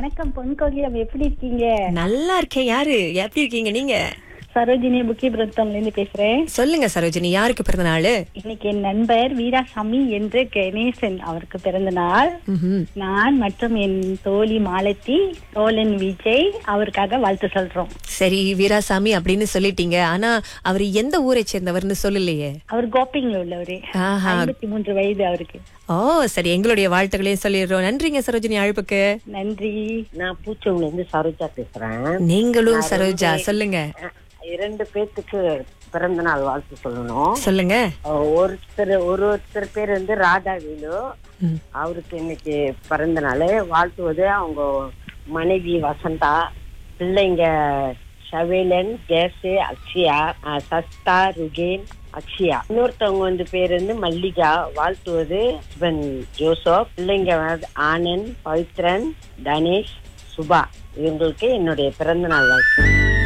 வணக்கம் பொன் கோகிலம் எப்படி இருக்கீங்க நல்லா இருக்கேன் யாரு எப்படி இருக்கீங்க நீங்க சரோஜினி புக்கிபுரத்தம்ல இருந்து பேசுறேன் சொல்லுங்க சரோஜினி யாருக்கு பிறந்த நாள் இன்னைக்கு என் நண்பர் வீராசாமி என்று கணேசன் அவருக்கு பிறந்த நாள் நான் மற்றும் என் தோழி மாலத்தி தோழன் விஜய் அவருக்காக வாழ்த்து சொல்றோம் சரி வீராசாமி அப்படின்னு சொல்லிட்டீங்க ஆனா அவர் எந்த ஊரை சேர்ந்தவர்னு சொல்லலையே அவர் கோப்பிங்ல உள்ளவரு ஆஹா. ஐம்பத்தி மூன்று வயது அவருக்கு ஓ சரி எங்களுடைய வாழ்த்துக்களையும் சொல்லிடுறோம் நன்றிங்க சரோஜினி அழைப்புக்கு நன்றி நான் பூச்சவங்கள இருந்து சரோஜா பேசுறேன் நீங்களும் சரோஜா சொல்லுங்க அஹ், இரண்டு பேத்துக்கு பிறந்த நாள் வாழ்த்து சொல்லணும் சொல்லுங்க அஹ், ஒருத்தர் ஒரு ஒருத்தர் பேர் வந்து ராதா வேலு அவருக்கு இன்னைக்கு பிறந்த நாள் வாழ்த்துவது அவங்க மனைவி வசந்தா பிள்ளைங்க ஷவேலன் ஜேசு அக்ஷயா அஹ், சஸ்தா ருகேன் அக்ஷயா இன்னொருத்தவங்க வந்து பேர் வந்து மல்லிகா வாழ்த்துவது ஹஸ்பண்ட் ஜோசப் பிள்ளைங்க வந்து ஆனந்த் பவித்ரன் தனேஷ் சுபா இவங்களுக்கு என்னுடைய பிறந்த நாள் வாழ்த்து